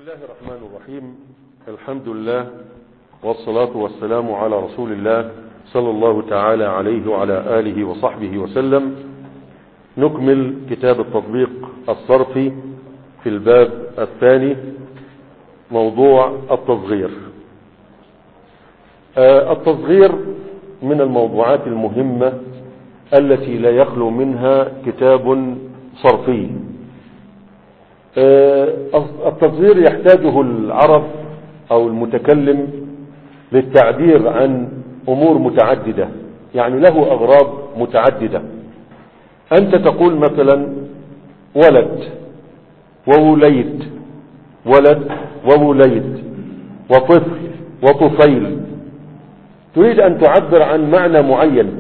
الله الرحمن الرحيم الحمد لله والصلاة والسلام على رسول الله صلى الله تعالى عليه وعلى آله وصحبه وسلم نكمل كتاب التطبيق الصرفي في الباب الثاني موضوع التصغير آه التصغير من الموضوعات المهمة التي لا يخلو منها كتاب صرفي آه التصغير يحتاجه العرب او المتكلم للتعبير عن امور متعددة يعني له اغراض متعددة انت تقول مثلا ولد ووليد ولد ووليد وطفل وطفيل تريد ان تعبر عن معنى معين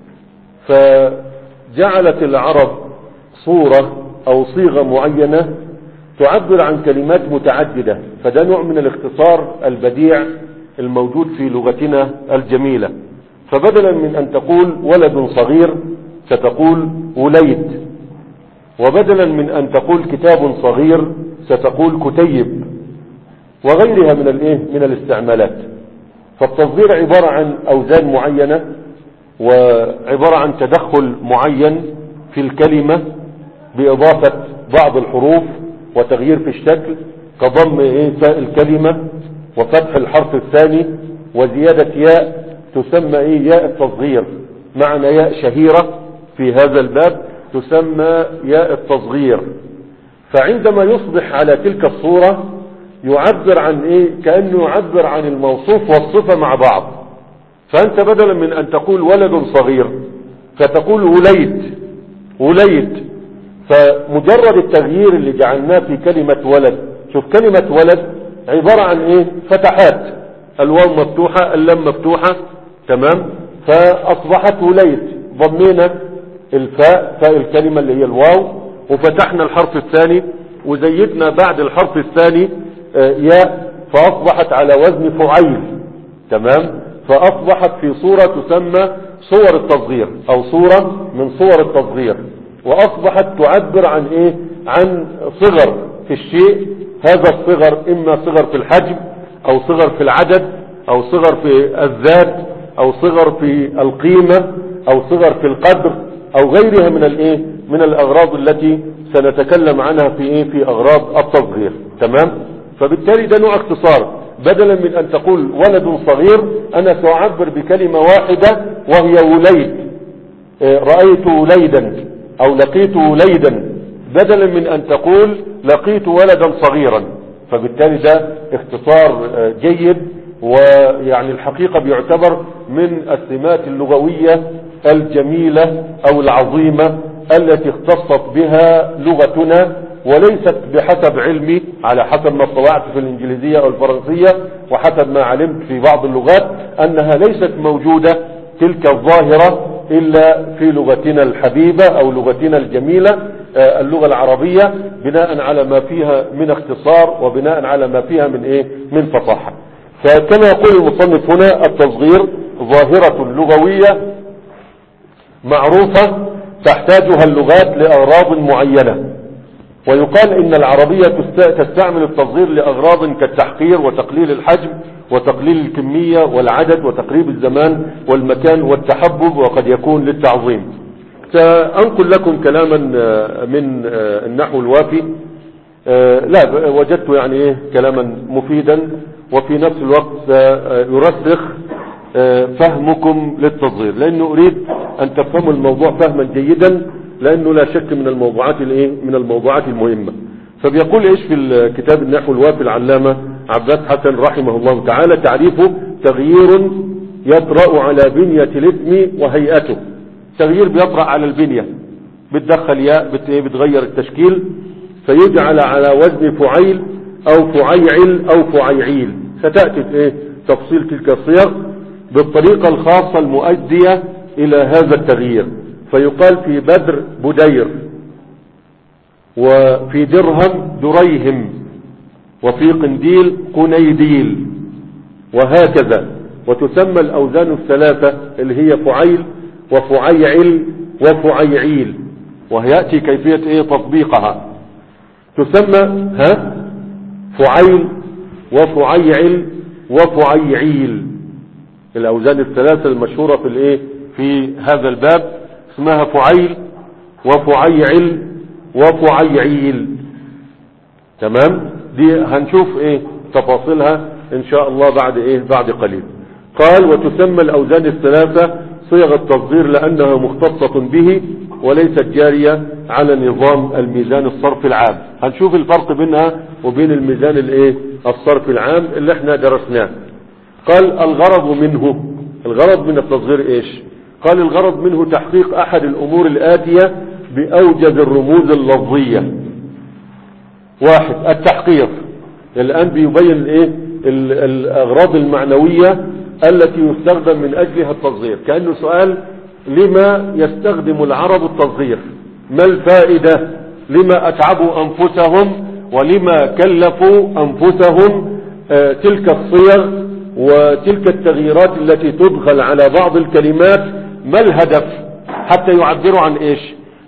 فجعلت العرب صورة او صيغة معينة تعبر عن كلمات متعددة فده نوع من الاختصار البديع الموجود في لغتنا الجميلة فبدلا من ان تقول ولد صغير ستقول وليد وبدلا من ان تقول كتاب صغير ستقول كتيب وغيرها من الايه من الاستعمالات فالتصغير عبارة عن اوزان معينة وعبارة عن تدخل معين في الكلمة باضافة بعض الحروف وتغيير في الشكل كضم ايه تاء الكلمة وفتح الحرف الثاني وزيادة ياء تسمى ايه ياء التصغير معنى ياء شهيرة في هذا الباب تسمى ياء التصغير فعندما يصبح على تلك الصورة يعبر عن ايه كأنه يعبر عن الموصوف والصفة مع بعض فانت بدلا من ان تقول ولد صغير فتقول وليد وليد فمجرد التغيير اللي جعلناه في كلمة ولد شوف كلمة ولد عبارة عن ايه فتحات الواو مفتوحة اللام مفتوحة تمام فاصبحت وليد ضمينا الفاء فاء الكلمة اللي هي الواو وفتحنا الحرف الثاني وزيدنا بعد الحرف الثاني ياء فاصبحت على وزن فعيل تمام فاصبحت في صورة تسمى صور التصغير او صورة من صور التصغير واصبحت تعبر عن ايه عن صغر في الشيء هذا الصغر اما صغر في الحجم او صغر في العدد او صغر في الذات او صغر في القيمة او صغر في القدر او غيرها من الايه من الاغراض التي سنتكلم عنها في ايه في اغراض التصغير تمام فبالتالي ده نوع اختصار بدلا من ان تقول ولد صغير انا ساعبر بكلمة واحدة وهي وليد رأيت وليدا او لقيت وليدا بدلا من ان تقول لقيت ولدا صغيرا فبالتالي ده اختصار جيد ويعني الحقيقة بيعتبر من السمات اللغوية الجميلة او العظيمة التي اختصت بها لغتنا وليست بحسب علمي على حسب ما اطلعت في الانجليزية او الفرنسية وحسب ما علمت في بعض اللغات انها ليست موجودة تلك الظاهرة الا في لغتنا الحبيبة او لغتنا الجميلة اللغة العربية بناء على ما فيها من اختصار وبناء على ما فيها من ايه من فصاحة فكما يقول المصنف هنا التصغير ظاهرة لغوية معروفة تحتاجها اللغات لأغراض معينة ويقال ان العربية تستعمل التصغير لأغراض كالتحقير وتقليل الحجم وتقليل الكمية والعدد وتقريب الزمان والمكان والتحبب وقد يكون للتعظيم سأنقل لكم كلاما من النحو الوافي لا وجدت يعني ايه كلاما مفيدا وفي نفس الوقت يرسخ فهمكم للتصغير لانه اريد ان تفهموا الموضوع فهما جيدا لانه لا شك من الموضوعات الايه من الموضوعات المهمة فبيقول ايش في الكتاب النحو الوافي العلامة عباس حسن رحمه الله تعالى تعريفه تغيير يطرأ على بنية الاسم وهيئته تغيير بيطرأ على البنية بتدخل ياء بتغير التشكيل فيجعل على وزن فعيل او فعيعل او فعيعيل ستأتي في ايه تفصيل تلك الصيغ بالطريقة الخاصة المؤدية الى هذا التغيير فيقال في بدر بدير وفي درهم دريهم وفي قنديل قنيديل وهكذا وتسمى الأوزان الثلاثة اللي هي فعيل وفعيعل وفعيعيل وهيأتي كيفية ايه تطبيقها تسمى ها فعيل وفعيعل وفعيعيل الأوزان الثلاثة المشهورة في الايه في هذا الباب اسمها فعيل وفعيعل وفعيعيل تمام دي هنشوف ايه تفاصيلها ان شاء الله بعد ايه بعد قليل قال وتسمى الاوزان الثلاثة صيغ التصغير لانها مختصة به وليست جارية على نظام الميزان الصرف العام هنشوف الفرق بينها وبين الميزان الايه الصرف العام اللي احنا درسناه قال الغرض منه الغرض من التصغير ايش قال الغرض منه تحقيق احد الامور الاتية باوجز الرموز اللفظية واحد التحقيق الان بيبين ايه ال- الاغراض المعنوية التي يستخدم من اجلها التصغير كأنه سؤال لما يستخدم العرب التصغير ما الفائدة لما اتعبوا انفسهم ولما كلفوا انفسهم آه، تلك الصيغ وتلك التغييرات التي تدخل على بعض الكلمات ما الهدف حتى يعبروا عن ايش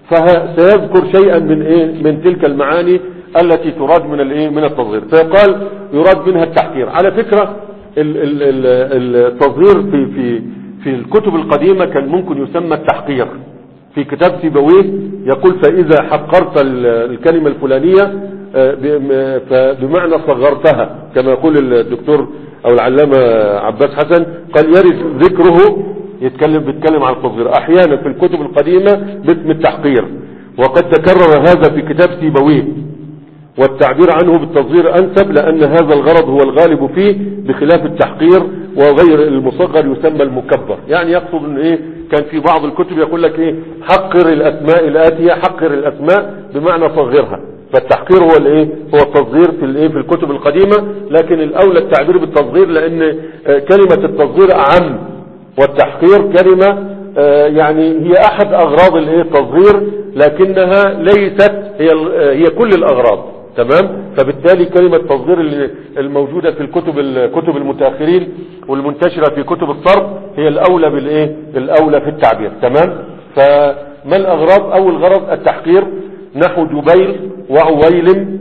فسيذكر شيئا من ايه من تلك المعاني التي تراد من الايه من التصغير فيقال يراد منها التحقير على فكرة ال- ال- ال- التصغير في في في الكتب القديمة كان ممكن يسمى التحقير في كتاب سيبويه يقول فإذا حقرت ال- الكلمة الفلانية آه، بم- فبمعنى صغرتها كما يقول الدكتور أو العلامة عباس حسن قال يرد ذكره يتكلم بيتكلم عن التصغير أحيانا في الكتب القديمة باسم التحقير وقد تكرر هذا في كتاب سيبويه والتعبير عنه بالتصغير أنسب لأن هذا الغرض هو الغالب فيه بخلاف التحقير وغير المصغر يسمى المكبر يعني يقصد ان ايه كان في بعض الكتب يقول لك ايه حقر الاسماء الاتية حقر الاسماء بمعنى صغرها فالتحقير هو الايه هو التصغير في الايه في الكتب القديمة لكن الاولى التعبير بالتصغير لان آه، كلمة التصغير اعم والتحقير كلمة آه، يعني هي احد اغراض الايه التصغير لكنها ليست هي ال- آه، هي كل الاغراض تمام فبالتالي كلمة تصغير اللي- الموجودة في الكتب الكتب المتأخرين والمنتشرة في كتب الصرف هي الاولى بالايه الاولى في التعبير تمام فما الاغراض او الغرض التحقير نحو جبيل وعويل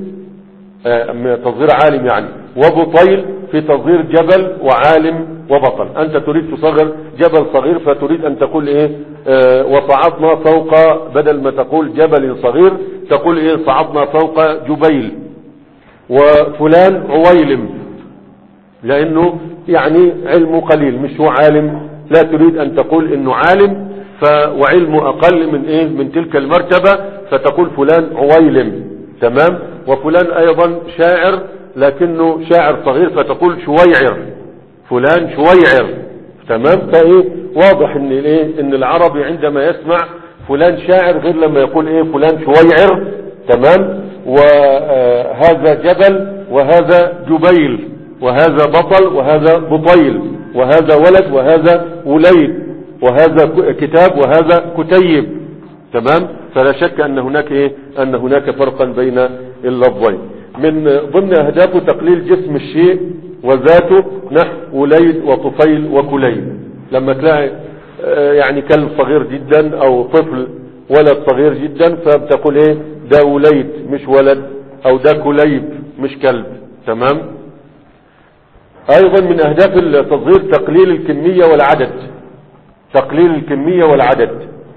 آه، تصغير عالم يعني وبطيل في تصغير جبل وعالم وبطل انت تريد تصغر جبل صغير فتريد ان تقول ايه آه، وصعدنا فوق بدل ما تقول جبل صغير تقول ايه صعدنا فوق جبيل وفلان عويلم لانه يعني علمه قليل مش هو عالم لا تريد ان تقول انه عالم ف وعلمه اقل من ايه من تلك المرتبة فتقول فلان عويلم تمام وفلان ايضا شاعر لكنه شاعر صغير فتقول شويعر فلان شويعر تمام فايه واضح ان ايه ان العربي عندما يسمع فلان شاعر غير لما يقول ايه فلان شويعر تمام وهذا جبل وهذا جبيل وهذا بطل وهذا بطيل وهذا ولد وهذا وليد وهذا ك- كتاب وهذا كتيب تمام فلا شك ان هناك ايه ان هناك فرقا بين اللفظين من ضمن اهدافه تقليل جسم الشيء وذاته نحو وليد وطفيل وكليب لما تلاقي آه، يعني كلب صغير جدا او طفل ولد صغير جدا فبتقول ايه ده وليد مش ولد او ده كليب مش كلب تمام ايضا من اهداف التصغير تقليل الكمية والعدد تقليل الكمية والعدد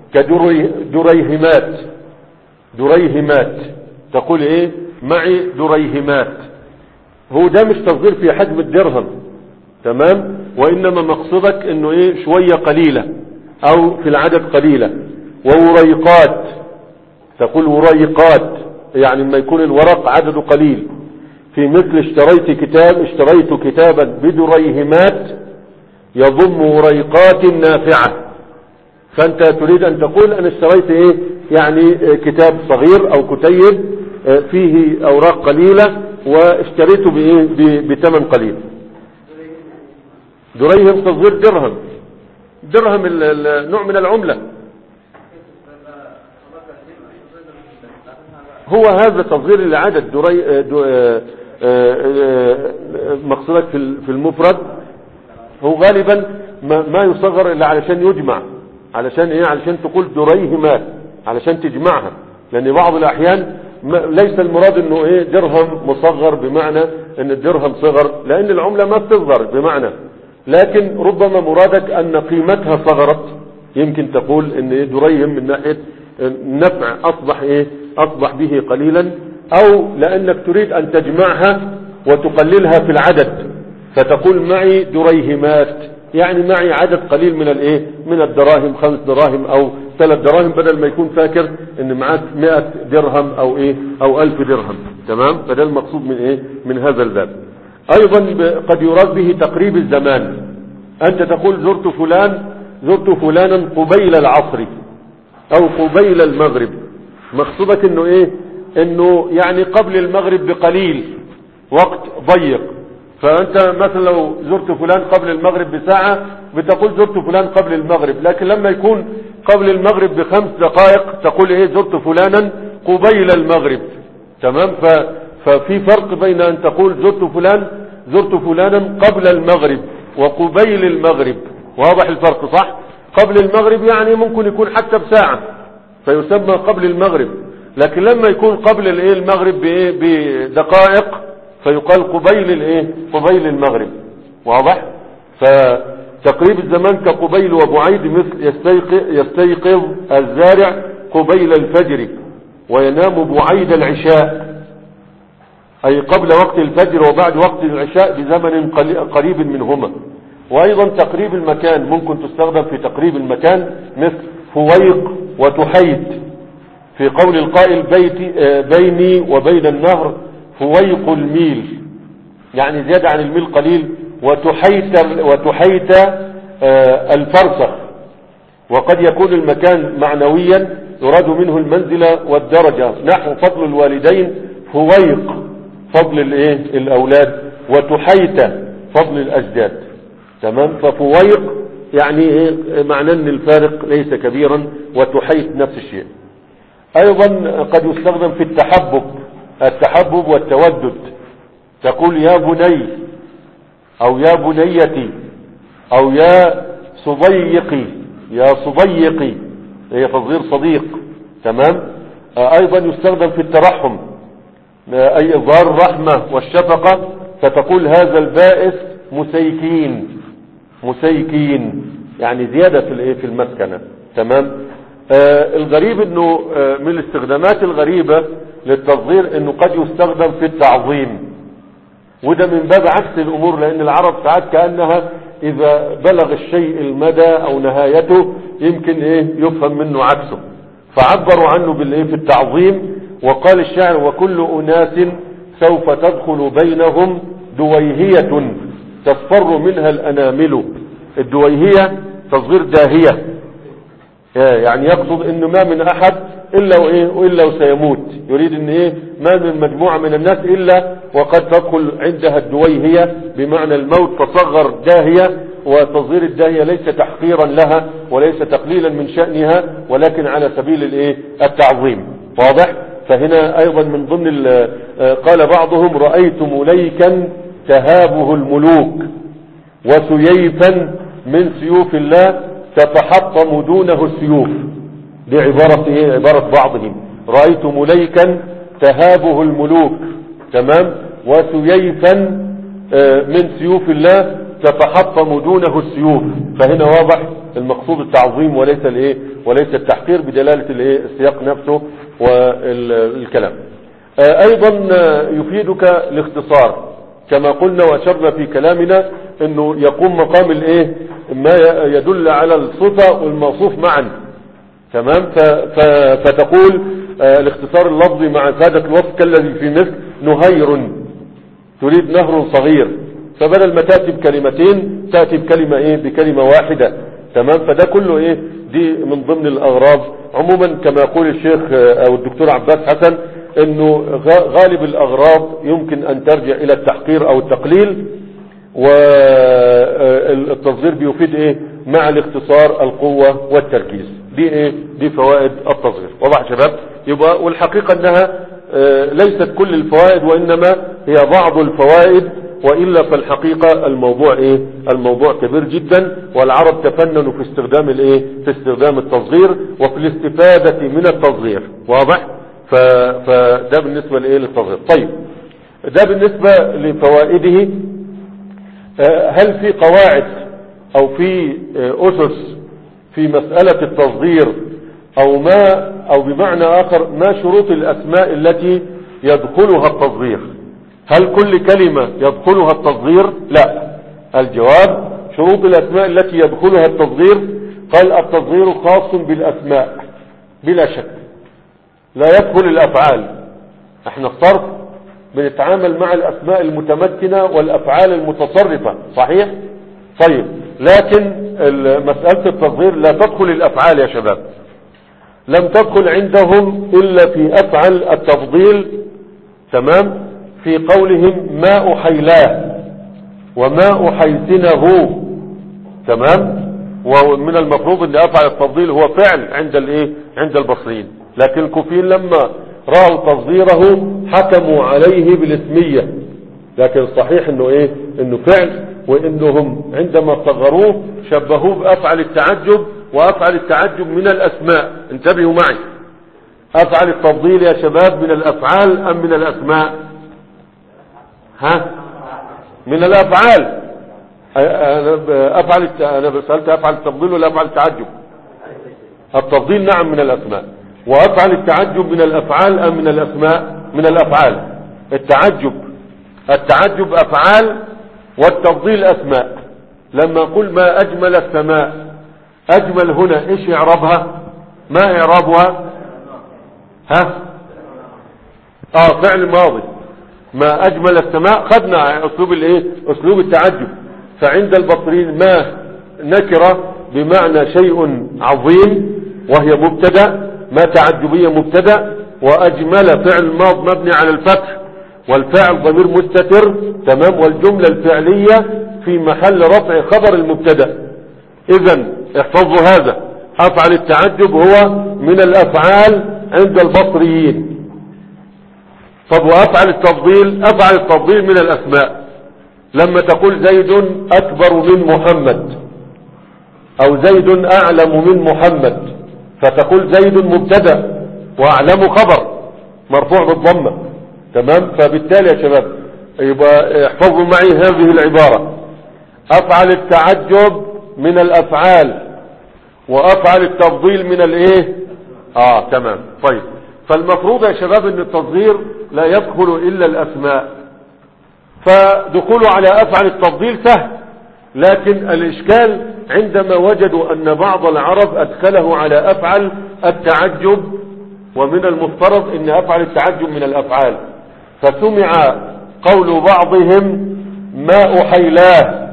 كدريهمات دريهمات تقول ايه معي دريهمات هو ده مش تصغير في حجم الدرهم تمام وانما مقصدك انه ايه شوية قليلة او في العدد قليلة ووريقات تقول وريقات يعني لما يكون الورق عدده قليل في مثل اشتريت كتاب اشتريت كتابا بدريهمات يضم وريقات نافعة فانت تريد ان تقول انا اشتريت ايه يعني اه، كتاب صغير او كتيب اه، فيه اوراق قليلة واشتريته بايه ب- بثمن قليل دريهم تصغير درهم درهم ال- ال- نوع من العملة هو هذا تصغير العدد دري اه، دو- اه، اه، اه، مقصودك في ال- في المفرد هو غالبا ما, ما يصغر الا علشان يجمع علشان ايه علشان تقول دريهما علشان تجمعها لان بعض الاحيان ما- ليس المراد انه ايه درهم مصغر بمعنى ان الدرهم صغر لان العملة ما بتصغر بمعنى لكن ربما مرادك ان قيمتها صغرت يمكن تقول ان إيه دريهم من ناحية النفع اصبح ايه اصبح به قليلا او لانك تريد ان تجمعها وتقللها في العدد فتقول معي دريهمات يعني معي عدد قليل من الايه من الدراهم خمس دراهم او ثلاث دراهم بدل ما يكون فاكر ان معاك 100 درهم او ايه او 1000 درهم تمام فده المقصود من ايه من هذا الباب ايضا ب- قد يراد به تقريب الزمان انت تقول زرت فلان زرت فلانا قبيل العصر او قبيل المغرب مقصودك انه ايه انه يعني قبل المغرب بقليل وقت ضيق فانت مثلا لو زرت فلان قبل المغرب بساعة بتقول زرت فلان قبل المغرب لكن لما يكون قبل المغرب بخمس دقائق تقول ايه زرت فلانا قبيل المغرب تمام ف ففي فرق بين ان تقول زرت فلان زرت فلانا قبل المغرب وقبيل المغرب واضح الفرق صح قبل المغرب يعني ممكن يكون حتى بساعة فيسمى قبل المغرب لكن لما يكون قبل الايه المغرب بايه بدقائق فيقال قبيل الايه قبيل المغرب واضح فتقريب الزمان كقبيل وبعيد مثل يستيقظ, يستيقظ الزارع قبيل الفجر وينام بعيد العشاء أي قبل وقت الفجر وبعد وقت العشاء بزمن قلي- قريب منهما وأيضا تقريب المكان ممكن تستخدم في تقريب المكان مثل فويق وتحيد في قول القائل بيتي آه، بيني وبين النهر فويق الميل يعني زيادة عن الميل قليل وتحيت وتحيت آه، الفرسخ وقد يكون المكان معنويا يراد منه المنزلة والدرجة نحو فضل الوالدين فويق فضل الايه الاولاد وتحيت فضل الاجداد تمام ففويق يعني ايه معناه ان الفارق ليس كبيرا وتحيت نفس الشيء ايضا قد يستخدم في التحبب التحبب والتودد تقول يا بني او يا بنيتي او يا صديقي يا صديقي هي تصغير صديق تمام آه، ايضا يستخدم في الترحم آه، اي اظهار الرحمة والشفقة فتقول هذا البائس مسيكين مسيكين يعني زيادة في الايه في المسكنة تمام آه الغريب انه آه من الاستخدامات الغريبة للتصغير انه قد يستخدم في التعظيم وده من باب عكس الامور لان العرب ساعات كأنها اذا بلغ الشيء المدى او نهايته يمكن ايه يفهم منه عكسه فعبروا عنه بالايه في التعظيم وقال الشاعر وكل اناس سوف تدخل بينهم دويهية تصفر منها الانامل الدويهية تصغير داهية يعني يقصد ان ما من احد الا وايه والا وسيموت يريد ان ايه ما من مجموعة من الناس الا وقد تدخل عندها الدويهية بمعنى الموت تصغر داهية وتصغير الداهية ليس تحقيرا لها وليس تقليلا من شأنها ولكن على سبيل الايه التعظيم واضح فهنا ايضا من ضمن ال- آه، قال بعضهم رأيت مليكا تهابه الملوك وسييفا من سيوف الله تتحطم دونه السيوف دي عبارة ايه عبارة بعضهم رأيت مليكا تهابه الملوك تمام وسييفا آه، من سيوف الله تتحطم دونه السيوف فهنا واضح المقصود التعظيم وليس الايه وليس التحقير بدلالة الايه السياق نفسه والكلام آه، ايضا آه، يفيدك الاختصار كما قلنا واشرنا في كلامنا انه يقوم مقام الايه ما ي- يدل على الصفة والموصوف معا تمام ف ف فتقول آه الاختصار اللفظي مع افادة الوصف كالذي في مثل نهير تريد نهر صغير فبدل ما تأتي بكلمتين تأتي بكلمة ايه بكلمة واحدة تمام فده كله ايه دي من ضمن الاغراض عموما كما يقول الشيخ آه، او الدكتور عباس حسن انه غ- غالب الاغراض يمكن ان ترجع الى التحقير او التقليل والتصغير بيفيد ايه مع الاختصار القوة والتركيز دي ايه دي فوائد التصغير واضح يا شباب يبقى والحقيقة انها آه، ليست كل الفوائد وانما هي بعض الفوائد وإلا فالحقيقة الموضوع ايه الموضوع كبير جدا والعرب تفننوا في استخدام الايه في استخدام التصغير وفي الاستفادة من التصغير واضح ف... فده بالنسبة لإيه للتصغير طيب ده بالنسبة لفوائده آه، هل في قواعد او في آه، اسس في مسألة التصغير او ما او بمعنى اخر ما شروط الاسماء التي يدخلها التصغير هل كل كلمة يدخلها التصغير لا الجواب شروط الاسماء التي يدخلها التصغير قال التصغير خاص بالاسماء بلا شك لا يدخل الافعال احنا الصرف بنتعامل مع الاسماء المتمكنة والافعال المتصرفة صحيح طيب لكن ال- مسألة التصغير لا تدخل الافعال يا شباب لم تدخل عندهم الا في افعل التفضيل تمام في قولهم ما احيلاه وما احيسنه تمام ومن المفروض ان افعل التفضيل هو فعل عند الايه عند البصريين لكن الكوفيين لما راوا تصغيره حكموا عليه بالاسميه لكن الصحيح انه ايه انه فعل وانهم عندما صغروه شبهوه بافعل التعجب وافعل التعجب من الاسماء انتبهوا معي افعل التفضيل يا شباب من الافعال ام من الاسماء ها من الافعال انا افعل الت- انا سالت افعل التفضيل ولا افعل التعجب التفضيل نعم من الاسماء وافعل التعجب من الافعال ام من الاسماء من الافعال التعجب التعجب افعال والتفضيل اسماء لما اقول ما اجمل السماء اجمل هنا ايش اعرابها ما اعرابها ها اه فعل ماضي ما اجمل السماء خدنا اسلوب الايه اسلوب التعجب فعند البصريين ما نكره بمعنى شيء عظيم وهي مبتدا ما تعجبيه مبتدا واجمل فعل ماض مبني على الفتح والفاعل ضمير مستتر تمام والجمله الفعليه في محل رفع خبر المبتدا اذا احفظوا هذا افعل التعجب هو من الافعال عند البصريين طب وافعل التفضيل افعل التفضيل من الاسماء لما تقول زيد اكبر من محمد او زيد اعلم من محمد فتقول زيد مبتدا واعلم خبر مرفوع بالضمه تمام فبالتالي يا شباب يبقى احفظوا معي هذه العباره افعل التعجب من الافعال وافعل التفضيل من الايه اه تمام طيب فالمفروض يا شباب ان التصغير لا يدخل الا الاسماء فدخوله على افعل التفضيل سهل لكن الاشكال عندما وجدوا ان بعض العرب ادخله على افعل التعجب ومن المفترض ان افعل التعجب من الافعال فسمع قول بعضهم ما احيلاه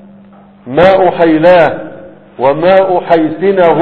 ما احيلاه وما احيسنه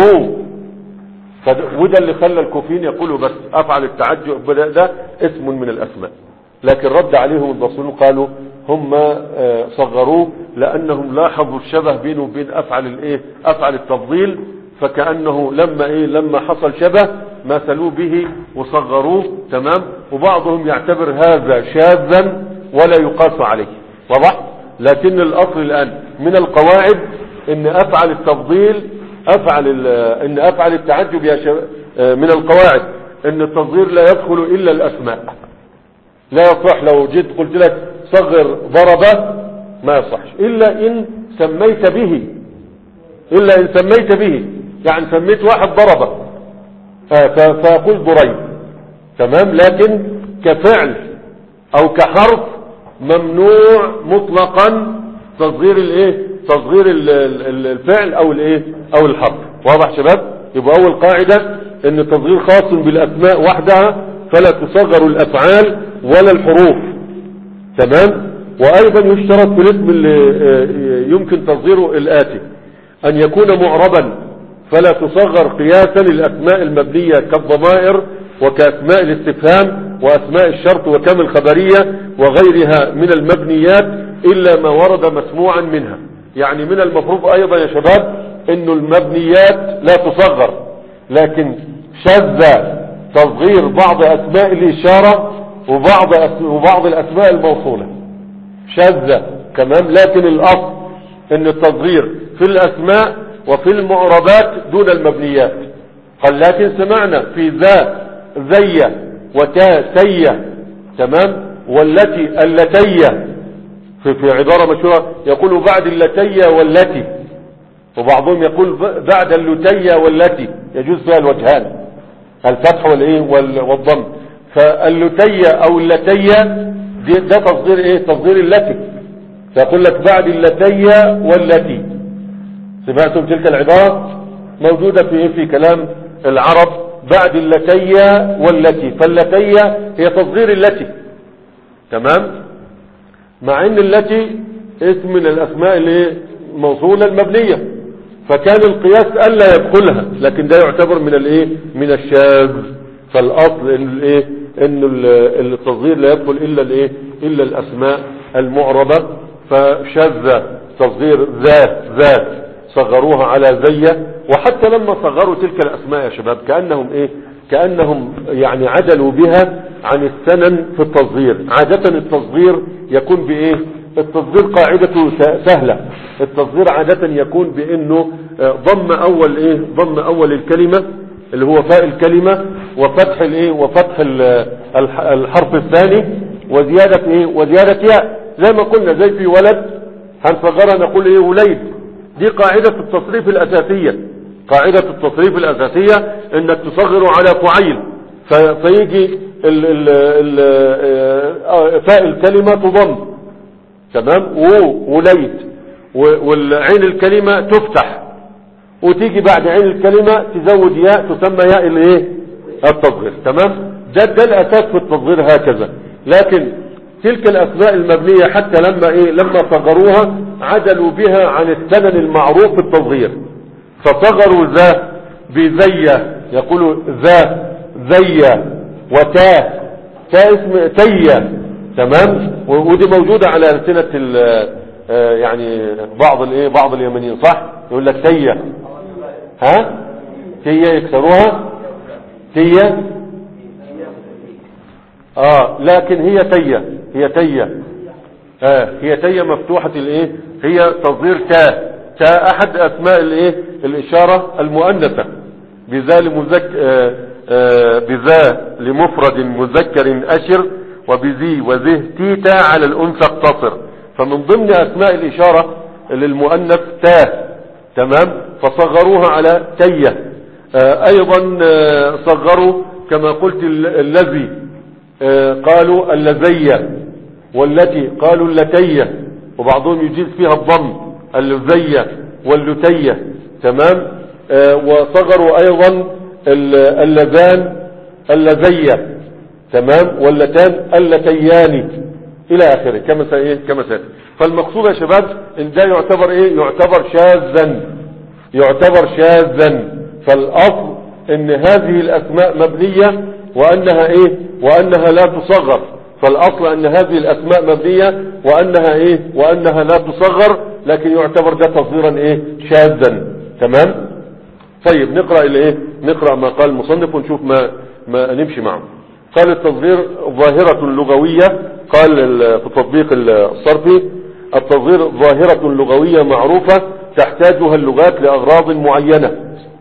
فد- وده اللي خلى الكوفيين يقولوا بس افعل التعجب ده, ده اسم من الاسماء لكن رد عليهم البصريون قالوا هم آه، صغروه لانهم لاحظوا الشبه بينه وبين افعل الايه افعل التفضيل فكانه لما ايه لما حصل شبه مثلوا به وصغروه تمام وبعضهم يعتبر هذا شاذا ولا يقاس عليه واضح لكن الاصل الان من القواعد ان افعل التفضيل افعل ال- ان افعل التعجب يا شباب آه، من القواعد ان التصغير لا يدخل الا الاسماء لا يصح لو جيت قلت لك صغر ضرب ما يصحش الا ان سميت به الا ان سميت به يعني سميت واحد ضرب آه، ف- فاقول ضريب تمام لكن كفعل او كحرف ممنوع مطلقا تصغير الايه تصغير ال- ال- الفعل او الايه او الحرف واضح شباب يبقى اول قاعدة ان التصغير خاص بالاسماء وحدها فلا تصغر الافعال ولا الحروف تمام وايضا يشترط في الاسم اللي آه، يمكن تصغيره الاتي ان يكون معربا فلا تصغر قياسا الاسماء المبنية كالضمائر وكاسماء الاستفهام واسماء الشرط وكم الخبرية وغيرها من المبنيات الا ما ورد مسموعا منها يعني من المفروض ايضا يا شباب انه المبنيات لا تصغر لكن شذ تصغير بعض اسماء الاشارة وبعض أس- وبعض الاسماء الموصولة شذ تمام لكن الاصل ان التصغير في الاسماء وفي المعربات دون المبنيات قال لكن سمعنا في ذا زي وتا تي تمام والتي اللتي في, في عبارة مشهورة يقول بعد اللتي والتي وبعضهم يقول بعد اللتي والتي يجوز فيها الوجهان الفتح والايه والضم فاللتي او اللتي ده تصغير ايه تصغير اللتي فيقول لك بعد اللتي والتي سمعتم تلك العبارة موجودة في في كلام العرب بعد اللتي والتي فاللتي هي تصغير التي تمام مع ان التي اسم من الاسماء اللي موصولة المبنية فكان القياس الا يدخلها لكن ده يعتبر من الايه من الشاذ فالاصل ان الايه ان التصغير لا يدخل الا الايه الا الاسماء المعربة فشذ تصغير ذات ذات صغروها على زية وحتى لما صغروا تلك الاسماء يا شباب كأنهم ايه كأنهم يعني عدلوا بها عن السنن في التصغير عادة التصغير يكون بايه التصغير قاعدته سهلة التصغير عادة يكون بانه ضم اول ايه ضم اول الكلمة اللي هو فاء الكلمة وفتح الايه وفتح الحرف الثاني وزيادة ايه وزيادة ياء زي ما قلنا زي في ولد هنصغرها نقول ايه وليد دي قاعدة التصريف الاساسية قاعدة التصريف الاساسية انك تصغر على فعيل فيجي ال ال ال فاء الكلمة تضم تمام وليد والعين الكلمة تفتح وتيجي بعد عين الكلمة تزود ياء تسمى ياء الايه التصغير تمام ده ده الاساس في التصغير هكذا لكن تلك الاسماء المبنية حتى لما ايه لما صغروها عدلوا بها عن السنن المعروف في التصغير فصغروا ذا بزية يقولوا ذا زية وتا تا اسم تية تمام ودي موجودة على ألسنة يعني بعض الايه بعض اليمنيين صح يقول لك تية ها تية يكسروها تية اه لكن هي تية هي تية آه هي تية مفتوحة الايه هي تصغير تا تا احد اسماء الايه الاشارة المؤنثة بذا لمذك آه آه بذا لمفرد مذكر اشر وبذي وذه تيتا على الانثى اقتصر فمن ضمن اسماء الاشارة للمؤنث تا تمام فصغروها على تية آه ايضا صغروا كما قلت الذي قالوا اللذية والتي قالوا اللتية وبعضهم يجيز فيها الضم اللذية واللتية تمام آه وصغروا ايضا اللذان اللذية تمام واللتان اللتيان الى اخره كما سايه كما سايه فالمقصود يا شباب ان ده يعتبر ايه يعتبر شاذا يعتبر شاذا فالاصل ان هذه الاسماء مبنية وانها ايه وانها لا تصغر فالاصل ان هذه الاسماء مبنية وانها ايه وانها لا تصغر لكن يعتبر ده تصغيرا ايه شاذا تمام طيب نقرأ الايه نقرأ ما قال المصنف ونشوف ما ما نمشي معه قال التصغير ظاهرة لغوية قال في التطبيق الصرفي التصغير ظاهرة لغوية معروفة تحتاجها اللغات لأغراض معينة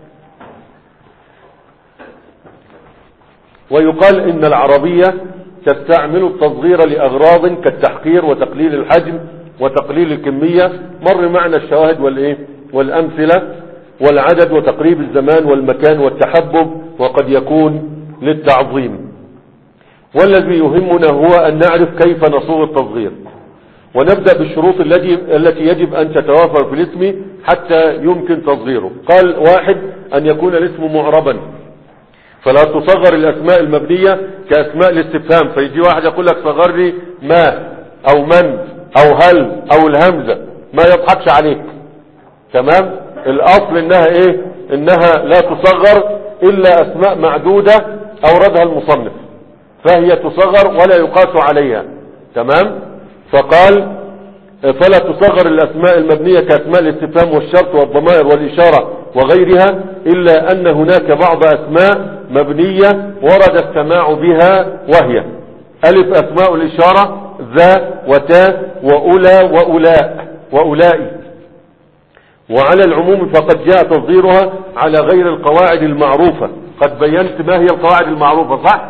ويقال ان العربية تستعمل التصغير لأغراض كالتحقير وتقليل الحجم وتقليل الكمية مر معنا الشواهد والايه والامثلة والعدد وتقريب الزمان والمكان والتحبب وقد يكون للتعظيم والذي يهمنا هو ان نعرف كيف نصوغ التصغير ونبدأ بالشروط التي التي يجب ان تتوافر في الاسم حتى يمكن تصغيره قال واحد ان يكون الاسم معربا فلا تصغر الاسماء المبنية كاسماء الاستفهام فيجي واحد يقول لك صغر لي ما او من او هل او الهمزة ما يضحكش عليك تمام الاصل انها ايه انها لا تصغر الا اسماء معدودة اوردها المصنف فهي تصغر ولا يقاس عليها تمام فقال فلا تصغر الاسماء المبنية كاسماء الاستفهام والشرط والضمائر والاشارة وغيرها الا ان هناك بعض اسماء مبنية ورد السماع بها وهي الف اسماء الاشارة ذا وتا واولى واولاء واولائي وعلى العموم فقد جاء تصديرها على غير القواعد المعروفة قد بينت ما هي القواعد المعروفة صح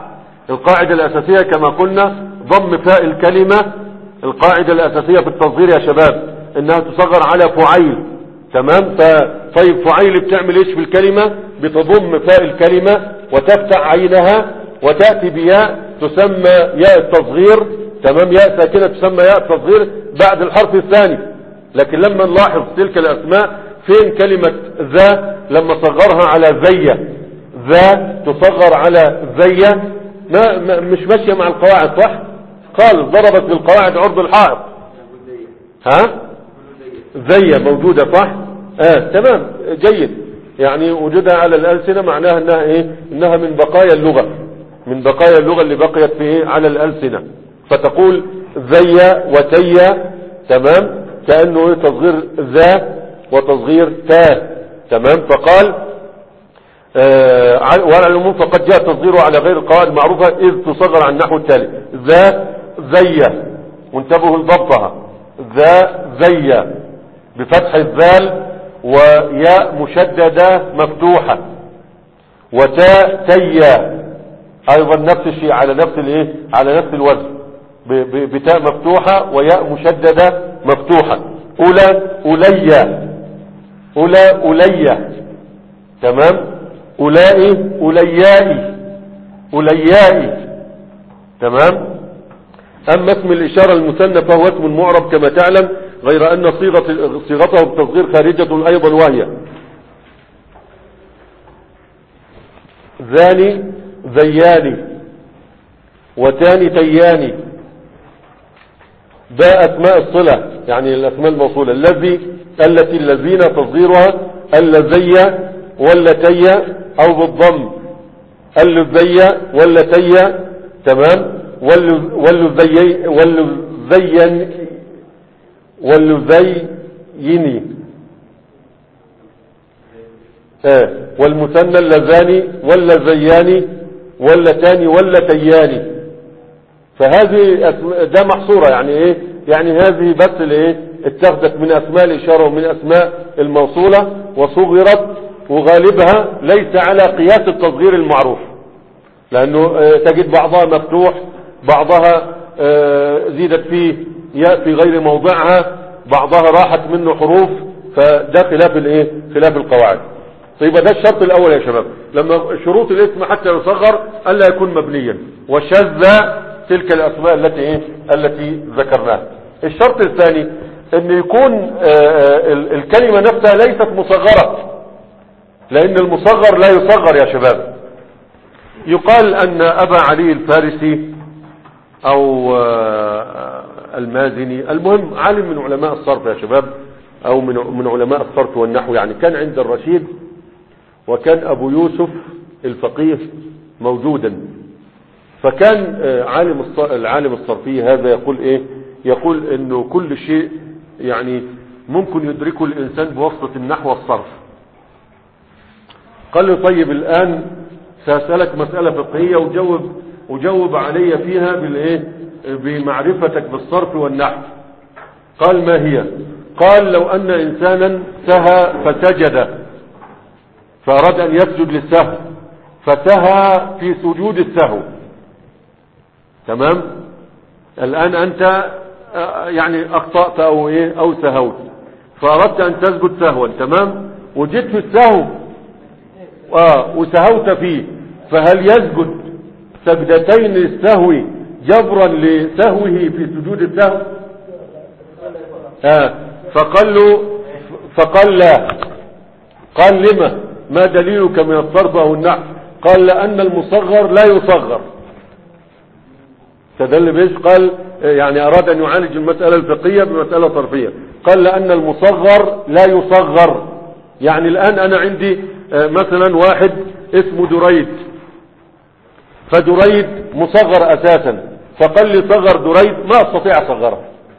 القاعدة الأساسية كما قلنا ضم فاء الكلمة القاعدة الأساسية في التصغير يا شباب انها تصغر على فعيل تمام ف... طيب فعيل بتعمل ايش في الكلمة بتضم فاء الكلمة وتفتح عينها وتأتي بياء تسمى ياء التصغير تمام ياء ساكنة تسمى ياء التصغير بعد الحرف الثاني لكن لما نلاحظ تلك الاسماء فين كلمة ذا لما صغرها على زي ذا تصغر على زي ما, ما مش ماشية مع القواعد صح خالص ضربت بالقواعد عرض الحائط ها زي موجودة صح اه تمام جيد يعني وجودها على الألسنة معناها انها ايه انها من بقايا اللغة من بقايا اللغة اللي بقيت في ايه على الألسنة فتقول زي وتي تمام كأنه إيه تصغير ذا وتصغير تا تمام فقال آه وعلى العموم فقد جاء تصغيره على غير القواعد المعروفة إذ تصغر عن النحو التالي ذا زي وانتبهوا لضبطها ذا زي بفتح الذال وياء مشددة مفتوحة وتاء تيا ايضا نفس الشيء على نفس الايه على نفس الوزن بتاء مفتوحة وياء مشددة مفتوحة اولى اوليا اولى اوليا تمام اولئي اوليائي اوليائي تمام اما اسم الاشارة المثنى فهو اسم معرب كما تعلم غير ان صيغة صيغته بالتصغير خارجة ايضا وهي ذاني زياني وتاني تياني ده اسماء الصلة يعني الاسماء الموصولة الذي التي الذين تصغيرها اللذي والتي او بالضم اللذي والتي تمام واللذي واللذين واللذيني آه والمثنى اللذان واللذيان واللتان واللتيان فهذه ده محصورة يعني ايه يعني هذه بس الايه اتخذت من اسماء الاشارة ومن اسماء الموصولة وصغرت وغالبها ليس على قياس التصغير المعروف لانه اه تجد بعضها مفتوح بعضها اه زيدت فيه ياء في غير موضعها بعضها راحت منه حروف فده خلاف الايه خلاف القواعد طيب ده الشرط الاول يا شباب لما شروط الاسم حتى يصغر الا يكون مبنيا وشذ تلك الاسماء التي ايه التي ذكرناها الشرط الثاني ان يكون آه الكلمة نفسها ليست مصغرة لان المصغر لا يصغر يا شباب يقال ان ابا علي الفارسي او آه المازني المهم عالم من علماء الصرف يا شباب او من من علماء الصرف والنحو يعني كان عند الرشيد وكان ابو يوسف الفقيه موجودا فكان عالم العالم الصرفي هذا يقول ايه يقول انه كل شيء يعني ممكن يدركه الانسان بواسطة النحو والصرف قال له طيب الان سأسألك مسألة فقهية وجاوب وجاوب علي فيها بالايه بمعرفتك بالصرف والنحو قال ما هي قال لو ان انسانا سهى فسجد فاراد ان يسجد للسهو فسهى في سجود السهو تمام الان انت يعني اخطأت او ايه او سهوت فاردت ان تسجد سهوا تمام وجدت في السهو اه وسهوت فيه فهل يسجد سجدتين للسهو جبرا لسهوه في سجود السهو آه فقال له فقال لا قال لما ما دليلك من الصرف او النحو قال لان المصغر لا يصغر تدل بيش قال يعني اراد ان يعالج المسألة الفقهية بمسألة صرفية قال لان المصغر لا يصغر يعني الان انا عندي مثلا واحد اسمه دريد فدريد مصغر اساسا فقال لي صغر دريد ما استطيع اصغره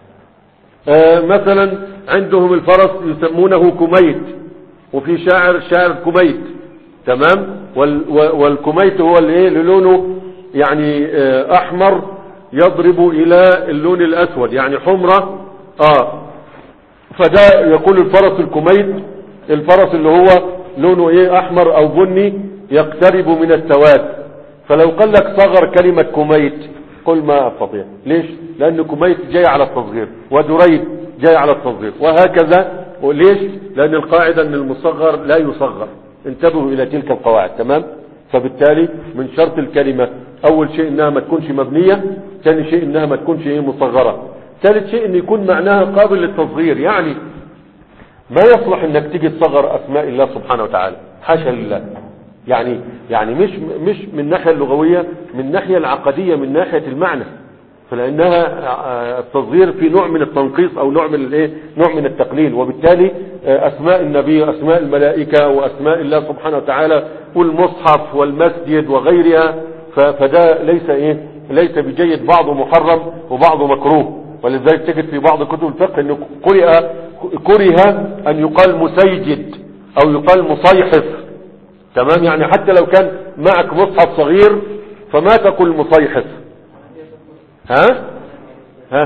مثلا عندهم الفرس يسمونه كميت وفي شاعر شاعر كميت تمام والكميت هو اللي ايه لونه يعني احمر يضرب الى اللون الاسود يعني حمرة اه فده يقول الفرس الكميت الفرس اللي هو لونه ايه احمر او بني يقترب من السواد فلو قال لك صغر كلمة كميت قل ما استطيع ليش لان كميت جاي على التصغير ودريد جاي على التصغير وهكذا وليش لان القاعدة ان المصغر لا يصغر انتبهوا الى تلك القواعد تمام فبالتالي من شرط الكلمة اول شيء انها ما تكونش مبنية ثاني شيء انها ما تكونش ايه مصغرة ثالث شيء ان يكون معناها قابل للتصغير يعني ما يصلح انك تيجي تصغر اسماء الله سبحانه وتعالى حاشا لله يعني يعني مش مش من الناحيه اللغويه من الناحيه العقديه من ناحيه المعنى فلانها آه، التصغير في نوع من التنقيص او نوع من الايه نوع من التقليل وبالتالي آه، اسماء النبي واسماء الملائكه واسماء الله سبحانه وتعالى والمصحف والمسجد وغيرها ف- فده ليس ايه ليس بجيد بعضه محرم وبعضه مكروه ولذلك تجد في بعض كتب الفقه انه قرئ كره ان يقال مسيجد او يقال مصيحف تمام يعني حتى لو كان معك مصحف صغير فما تقل مصيحف ها ها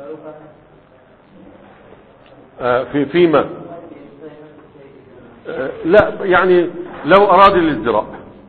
آه في فيما آه لا يعني لو اراد الازدراء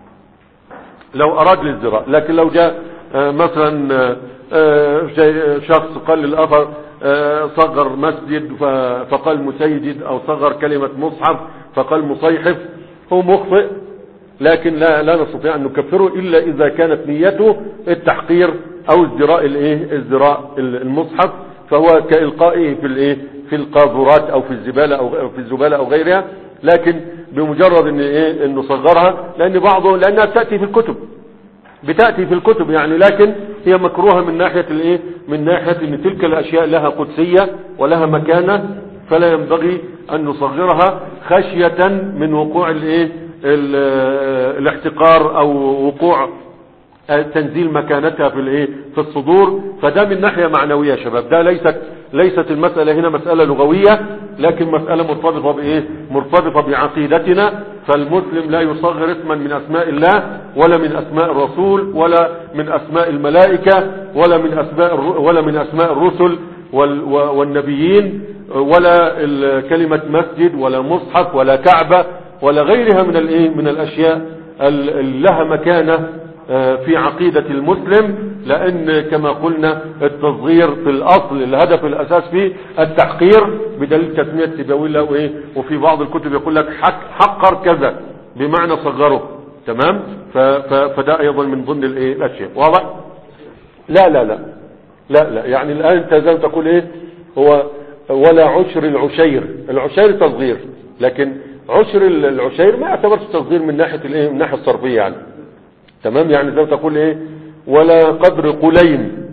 لو اراد الازدراء لكن لو جاء آه مثلا آه، آه، شيء- شخص قال للاخر آه، صغر مسجد ف- فقال مسيجد او صغر كلمة مصحف فقال مصيحف هو مخطئ لكن لا لا نستطيع ان نكفره الا اذا كانت نيته التحقير او ازدراء الايه ازدراء المصحف فهو كالقائه في الايه في القاذورات او في الزباله او أو في الزباله او غيرها لكن بمجرد ان ايه انه صغرها لان بعضه لانها تاتي في الكتب بتأتي في الكتب يعني لكن هي مكروهة من ناحية الايه من ناحية ان تلك الاشياء لها قدسية ولها مكانة فلا ينبغي ان نصغرها خشية من وقوع الايه ال- الاحتقار او وقوع تنزيل مكانتها في الايه في الصدور فده من ناحية معنوية يا شباب ده ليست ليست المسألة هنا مسألة لغوية لكن مسألة مرتبطة بايه مرتبطة بعقيدتنا فالمسلم لا يصغر اسما من اسماء الله ولا من اسماء الرسول ولا من اسماء الملائكة ولا من اسماء الر- ولا من اسماء الرسل وال- و- والنبيين ولا ال- كلمة مسجد ولا مصحف ولا كعبة ولا غيرها من الايه من الاشياء ال- اللي لها مكانة آه، في عقيدة المسلم لان كما قلنا التصغير في الاصل الهدف الاساس فيه التحقير بدليل تسمية سيبوي له ايه وفي بعض الكتب يقول لك حق حقر كذا بمعنى صغره تمام ف- ف- فده ايضا من ضمن الايه الاشياء واضح لا لا لا لا لا يعني الان انت زي ما تقول ايه هو ولا عشر العشير العشير تصغير لكن عشر العشير ما يعتبرش تصغير من ناحية الايه من الناحية الصرفية يعني تمام يعني زي ما تقول ايه ولا قدر قليم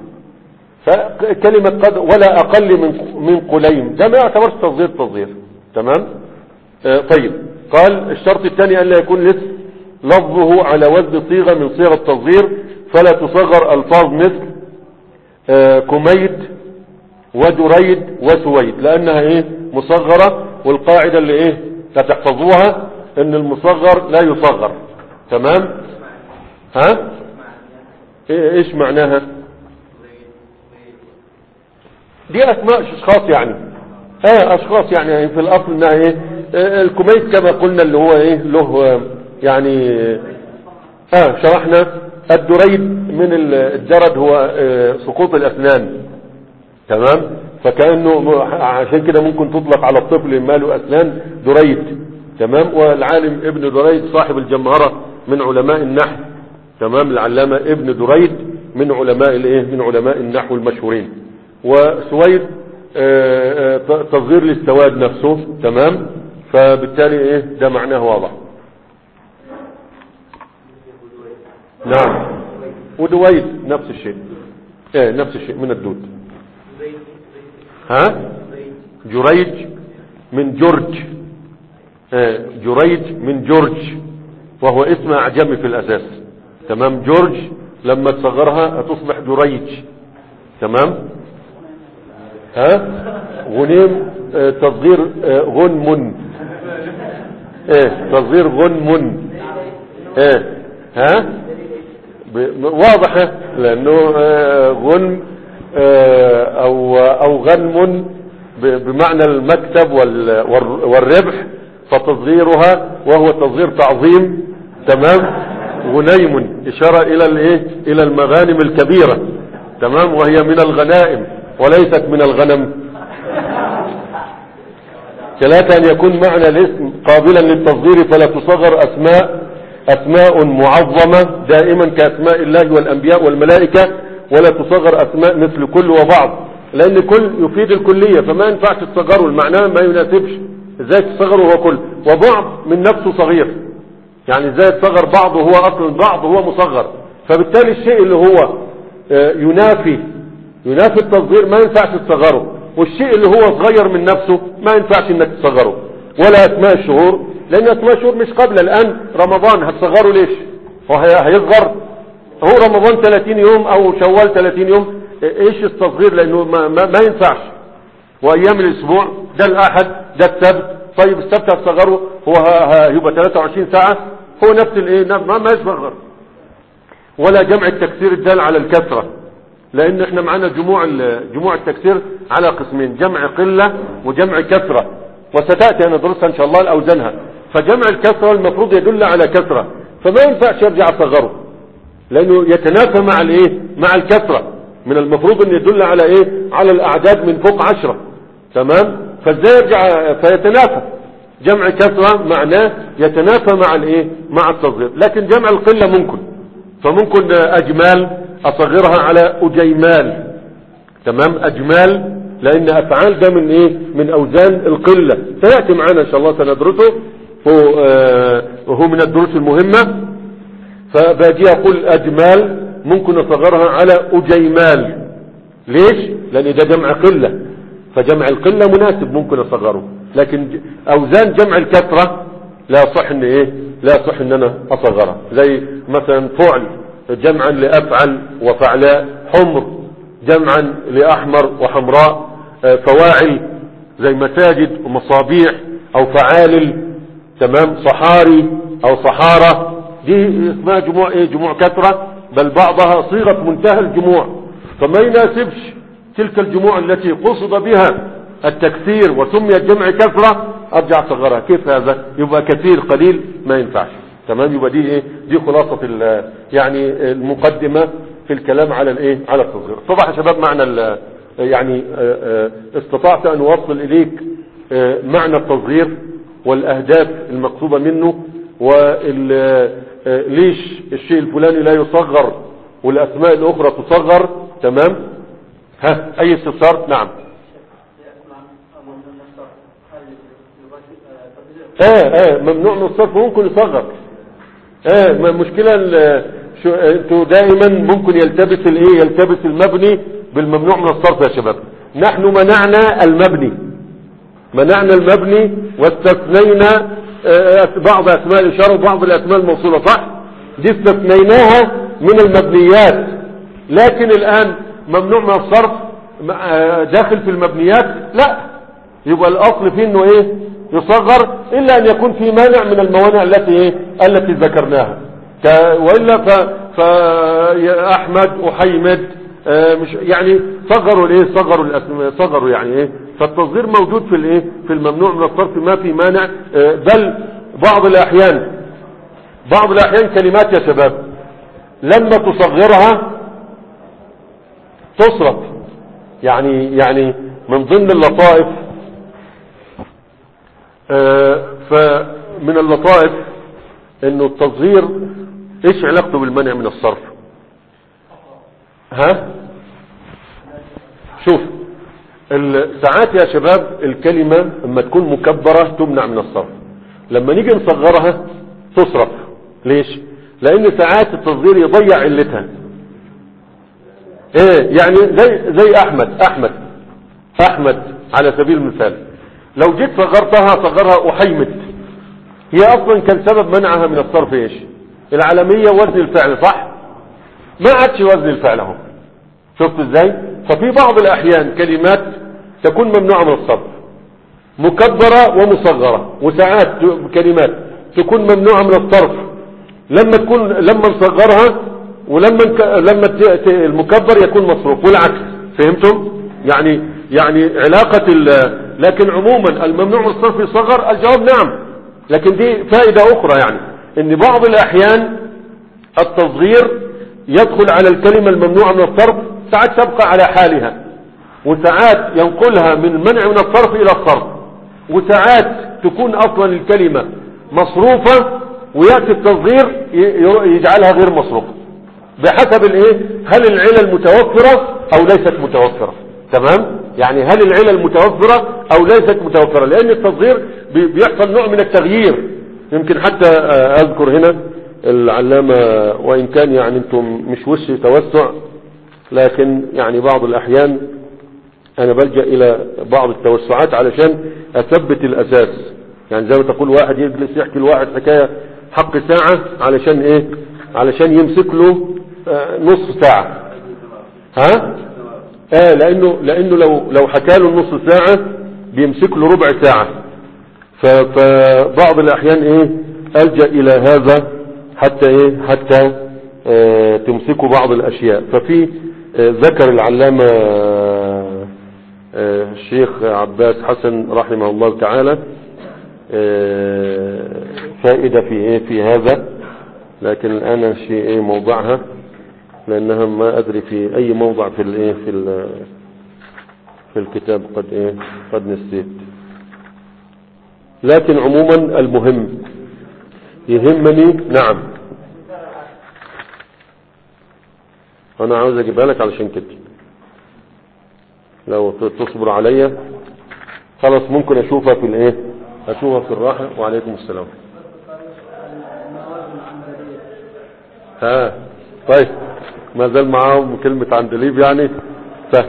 فكلمة قدر ولا اقل من من قليم ده ما يعتبرش تصغير تصغير تمام آه طيب قال الشرط الثاني ان لا يكون الاسم لفظه على وزن صيغة من صيغ التصغير فلا تصغر الفاظ مثل آه كميت ودريد وسويد لانها ايه مصغرة والقاعدة اللي ايه تحفظوها ان المصغر لا يصغر تمام ها إيه ايش معناها دي اسماء اشخاص يعني اه اشخاص يعني في الاصل انها ايه آه، الكميت كما قلنا اللي هو ايه له آه، يعني اه شرحنا الدريد من ال- الدرد هو آه، سقوط الاسنان تمام فكأنه م- عشان كده ممكن تطلق على الطفل ما له اسنان دريد تمام والعالم ابن دريد صاحب الجمهرة من علماء النحو تمام العلامة ابن دريد من علماء الايه من علماء النحو المشهورين وسويد آه، آه، ت- تصغير للسواد نفسه تمام فبالتالي ايه ده معناه واضح نعم ودويد نفس الشيء ايه نفس الشيء من الدود ها جريج من جرج آه، جريج من جورج وهو اسم اعجمي في الاساس تمام جورج لما تصغرها هتصبح جريج تمام ها غنيم آه، تصغير آه، غنم ايه تصغير غنم ايه ها ب- واضحة لانه آه، غنم آه، او او غنم ب- بمعنى المكسب وال- والر- والربح فتصغيرها وهو تصغير تعظيم تمام غنيم إشارة إلى الإيه إلى المغانم الكبيرة تمام وهي من الغنائم وليست من الغنم ثلاثة أن يكون معنى الاسم قابلا للتصغير فلا تصغر أسماء أسماء معظمة دائما كأسماء الله والأنبياء والملائكة ولا تصغر أسماء مثل كل وبعض لأن كل يفيد الكلية فما ينفعش تصغره المعنى ما يناسبش ازاي تصغره هو كل وبعض من نفسه صغير يعني ازاي تصغر بعض وهو أصل بعض وهو مصغر فبالتالي الشيء اللي هو آه، ينافي ينافي التصغير ما ينفعش تصغره والشيء اللي هو صغير من نفسه ما ينفعش انك تصغره ولا اسماء الشهور لان اسماء الشهور مش قبل الان رمضان هتصغره ليش هو هي- هيصغر هو رمضان 30 يوم او شوال 30 يوم ايش التصغير لانه ما, ما, ما ينفعش وايام الاسبوع ده الاحد ده السبت طيب السبت هتصغره هو ه- ه- يبقى 23 ساعة هو نفس الايه نفس- ما ما يصغر ولا جمع التكسير الدال على الكثرة لان احنا معانا جموع ال- جموع التكسير على قسمين جمع قلة وجمع كثرة وستأتي انا ندرسها ان شاء الله الاوزانها فجمع الكثرة المفروض يدل على كثرة فما ينفعش يرجع صغره لانه يتنافى مع الايه مع الكثرة من المفروض ان يدل على ايه على الاعداد من فوق عشرة تمام فازاي يرجع فيتنافى جمع كثرة معناه يتنافى مع الايه مع التصغير لكن جمع القلة ممكن فممكن اجمال اصغرها على اجيمال تمام اجمال لان افعال ده من ايه من اوزان القلة سيأتي معنا ان شاء الله سندرسه هو, آه وهو من الدروس المهمة فباجي اقول اجمال ممكن اصغرها على اجيمال ليش لان ده جمع قلة فجمع القلة مناسب ممكن اصغره لكن ج- اوزان جمع الكثرة لا صح ان ايه لا صح ان انا اصغرها زي مثلا فعل جمعا لافعل وفعلاء حمر جمعا لاحمر وحمراء آه، فواعل زي مساجد ومصابيح او فعالل تمام صحاري او صحارى دي اسمها جموع ايه جموع كثرة بل بعضها صيغة منتهى الجموع فما يناسبش تلك الجموع التي قصد بها التكثير وسميت جمع كثرة ارجع صغرها كيف هذا يبقى كثير قليل ما ينفعش تمام يبقى دي ايه دي خلاصة ال- يعني المقدمة في الكلام على الايه على التصغير طبعا يا شباب معنى ال- يعني آه، آه، استطعت ان اوصل اليك آه، معنى التصغير والاهداف المقصودة منه وليش الشيء الفلاني لا يصغر والاسماء الاخرى تصغر تمام ها اي استفسار نعم اه اه ممنوع من الصرف ممكن يصغر اه ما المشكلة ال- شو انتوا دائما ممكن يلتبس الايه يلتبس المبني بالممنوع من الصرف يا شباب نحن منعنا المبني منعنا المبني واستثنينا آه، بعض اسماء الاشاره وبعض الاسماء الموصوله صح دي استثنيناها من المبنيات لكن الان ممنوع من الصرف م- آه، داخل في المبنيات لا يبقى الاصل فيه انه ايه يصغر الا ان يكون في مانع من الموانع التي ايه التي ذكرناها ك- والا ف, ف... يا احمد وحيمد آه، مش يعني صغروا الايه صغروا الاسماء صغروا يعني ايه فالتصغير موجود في الايه في الممنوع من الصرف ما في مانع آه، بل بعض الاحيان بعض الاحيان كلمات يا شباب لما تصغرها تصرف يعني يعني من ضمن اللطائف آه، فمن اللطائف انه التصغير ايش علاقته بالمنع من الصرف ها شوف ال- ساعات يا شباب الكلمة لما تكون مكبرة تمنع من الصرف لما نيجي نصغرها تصرف ليش لان ساعات التصغير يضيع علتها ايه يعني زي زي احمد احمد احمد على سبيل المثال لو جيت صغرتها صغرها احيمد هي اصلا كان سبب منعها من الصرف ايش العالمية وزن الفعل صح ما عادش وزن الفعل اهو شفت ازاي ففي بعض الاحيان كلمات تكون ممنوعة من الصرف مكبرة ومصغرة وساعات ت- كلمات تكون ممنوعة من الصرف لما تكون لما نصغرها ولما نك... لما ت... ت... المكبر يكون مصروف والعكس فهمتم يعني يعني علاقة ال... لكن عموما الممنوع من الصرف يصغر الجواب نعم لكن دي فائدة اخرى يعني ان بعض الاحيان التصغير يدخل على الكلمة الممنوعة من الصرف ساعات تبقى على حالها وساعات ينقلها من المنع من الصرف الى الصرف وساعات تكون اصلا الكلمة مصروفة ويأتي التصغير ي- يجعلها غير مصروفة بحسب الايه هل العلل متوفرة او ليست متوفرة تمام يعني هل العلل متوفرة او ليست متوفرة لان التصغير بي- بيحصل نوع من التغيير يمكن حتى آه، اذكر هنا العلامة وان كان يعني انتم مش وش توسع لكن يعني بعض الاحيان انا بلجأ الى بعض التوسعات علشان اثبت الاساس يعني زي ما تقول واحد يجلس يحكي لواحد حكاية حق ساعة علشان ايه علشان يمسك له آه، نصف ساعة ها اه لانه لانه لو لو حكى له النص ساعة بيمسك له ربع ساعة ف- فبعض الاحيان ايه الجأ الى هذا حتى ايه حتى آه تمسكوا بعض الاشياء ففي آه ذكر العلامة آه الشيخ عباس حسن رحمه الله تعالى آه فائدة في ايه في هذا لكن الان شيء ايه موضعها لانها ما ادري في اي موضع في الايه في ال- في الكتاب قد ايه قد نسيت لكن عموما المهم يهمني نعم انا عاوز اجيبها لك علشان كده لو ت- تصبر عليا خلاص ممكن اشوفها في الايه اشوفها في الراحة وعليكم السلام ها طيب ما زال معاهم كلمة عندليب يعني سهل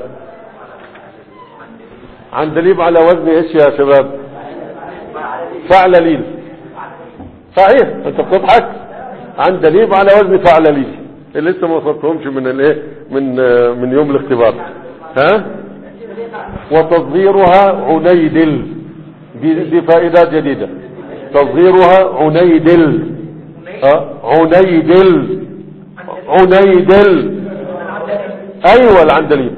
عندليب على وزن ايش يا شباب فعلليل صحيح انت بتضحك عندليب على وزن فعلليل اللي لسه ما وصلتهمش من الايه من آه، من يوم الاختبار ها وتصغيرها عنيدل دي, دي فائدة جديدة تصغيرها عنيدل اه عنيدل عنيدل ايوه العندليب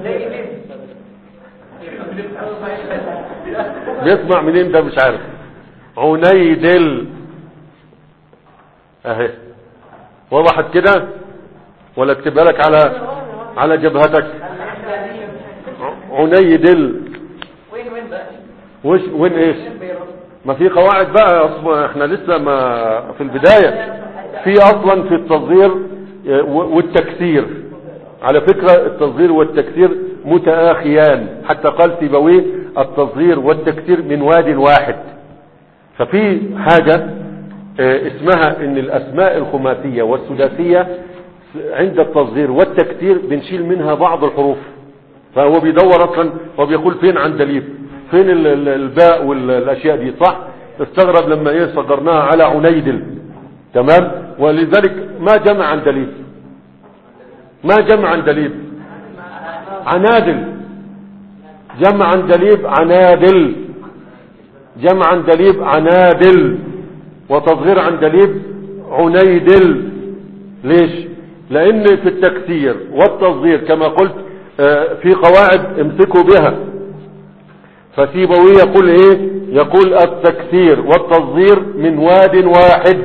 بيسمع منين ده مش عارف عنيدل اهي وضحت كده ولا اكتبها لك على على جبهتك ع- عنيدل وين وين بقى؟ وش وين ايش ما في قواعد بقى أصلا احنا لسه ما في البداية في اصلا في التصغير اه، و- والتكسير على فكرة التصغير والتكسير متآخيان حتى قال سيبويه التصغير والتكسير من واد واحد ففي حاجة اه، اسمها ان الاسماء الخماسية والسداسية عند التصغير والتكسير بنشيل منها بعض الحروف فهو بيدور اصلا هو بيقول فين عندليب فين ال- ال- الباء والاشياء دي صح استغرب لما ايه صغرناها على عنيدل تمام ولذلك ما جمع عندليب ما جمع عندليب عنادل جمع عندليب عنادل جمع عندليب عنادل وتصغير عندليب عنيدل ليش لان في التكسير والتصغير كما قلت آه، في قواعد امسكوا بها فسيبوي يقول ايه يقول التكسير والتصغير من واد واحد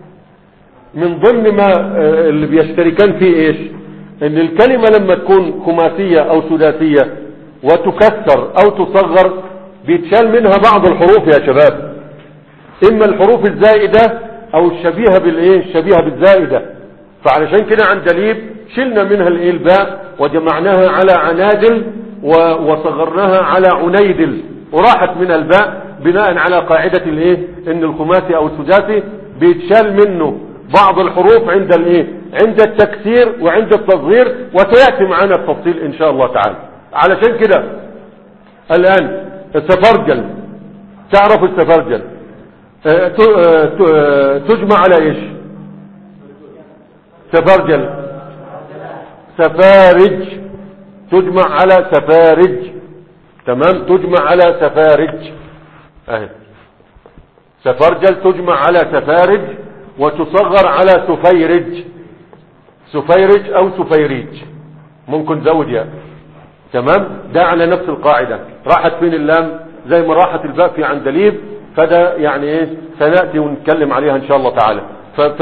من ضمن ما آه، اللي بيشتركان فيه ايش ان الكلمة لما تكون خماسية او سداسية وتكسر او تصغر بيتشال منها بعض الحروف يا شباب اما الحروف الزائدة او الشبيهة بالايه الشبيهة بالزائدة فعلشان كده عندليب شلنا منها الايه الباء وجمعناها على عنادل و- وصغرناها على عنيدل وراحت منها الباء بناء على قاعدة الايه ان الخماسي او السداسي بيتشال منه بعض الحروف عند الايه عند التكسير وعند التصغير وسيأتي معنا التفصيل ان شاء الله تعالى علشان كده الان السفرجل تعرف السفرجل آه، ت- آه، ت- آه، تجمع على ايش سفرجل سفارج تجمع على سفارج تمام تجمع على سفارج اهي سفرجل تجمع على سفارج وتصغر على سفيرج سفيرج او سفيريج ممكن زود يا تمام ده على نفس القاعدة راحت فين اللام زي ما راحت الباء في عندليب فده يعني ايه سنأتي ونتكلم عليها ان شاء الله تعالى ف-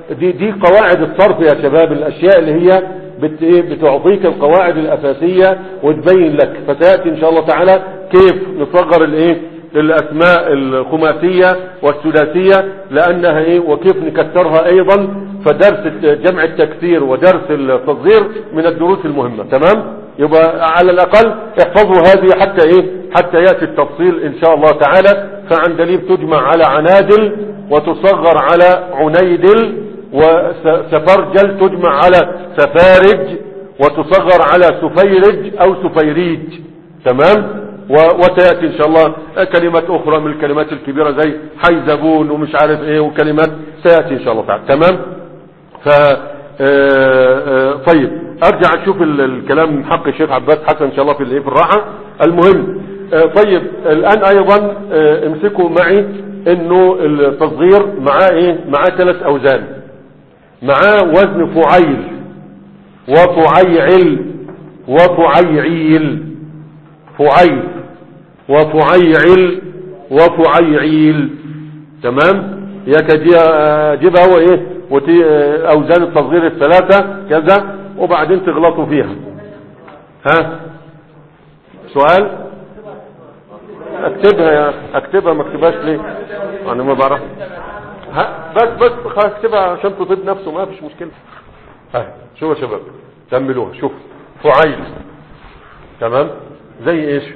دي دي قواعد الصرف يا شباب الاشياء اللي هي بت إيه بتعطيك القواعد الاساسيه وتبين لك فتاتي ان شاء الله تعالى كيف نصغر الايه الاسماء الخماسيه والثلاثيه لانها ايه وكيف نكسرها ايضا فدرس جمع التكسير ودرس التصغير من الدروس المهمه تمام يبقى على الاقل احفظوا هذه حتى ايه حتى ياتي التفصيل ان شاء الله تعالى فعندليب تجمع على عنادل وتصغر على عنيدل وسفرجل تجمع على سفارج وتصغر على سفيرج او سفيريج تمام و- وتأتي ان شاء الله كلمات اخرى من الكلمات الكبيرة زي حيزبون ومش عارف ايه وكلمات سيأتي ان شاء الله تعالى تمام ف آه، آه، طيب ارجع اشوف ال- الكلام من حق الشيخ عباس حسن ان شاء الله في الايه في الراحة المهم آه، طيب الان ايضا آه، امسكوا معي انه التصغير معاه ايه معاه ثلاث اوزان معاه وزن فعيل وفعيعل وفعيعيل فعيل وفعيعل وفعيعيل تمام ياك دي جيبها هو ايه وتي اوزان التصغير الثلاثة كذا وبعدين تغلطوا فيها ها سؤال اكتبها يا اكتبها ما اكتبهاش ليه انا ما بعرف ها بس بس خلاص اكتبها عشان تطيب نفسه ما فيش مشكلة ها شوفوا يا شباب كملوها شوف فعيل تمام زي ايش